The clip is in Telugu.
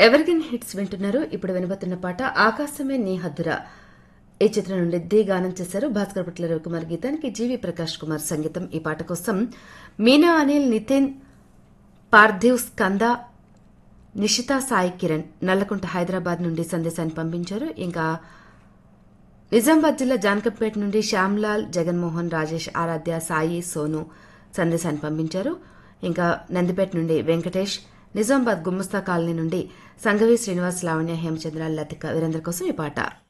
ఎవర్గ్రీన్ హిట్స్ వింటున్నారు ఇప్పుడు వినబోతున్న పాట ఆకాశమే నీ హద్దురా ఈ చిత్రం నుండి ది గానం చేశారు భాస్కర్ పట్ల రవికుమార్ గీతానికి జీవి ప్రకాష్ కుమార్ సంగీతం ఈ పాట కోసం మీనా అనిల్ నితిన్ పార్థివ్ స్కంద నిషితా సాయి కిరణ్ నల్లకుంట హైదరాబాద్ నుండి సందేశాన్ని పంపించారు ఇంకా నిజామాబాద్ జిల్లా జానకంపేట నుండి శ్యామ్లాల్ జగన్మోహన్ రాజేష్ ఆరాధ్య సాయి సోను సందేశాన్ని పంపించారు ఇంకా నందిపేట నుండి వెంకటేష్ నిజామాబాద్ గుమ్మస్తా కాలనీ నుండి సంగవి శ్రీనివాస్ లావణ్య హేమచంద్ర లతిక వీరందరి కోసం ఈ పాట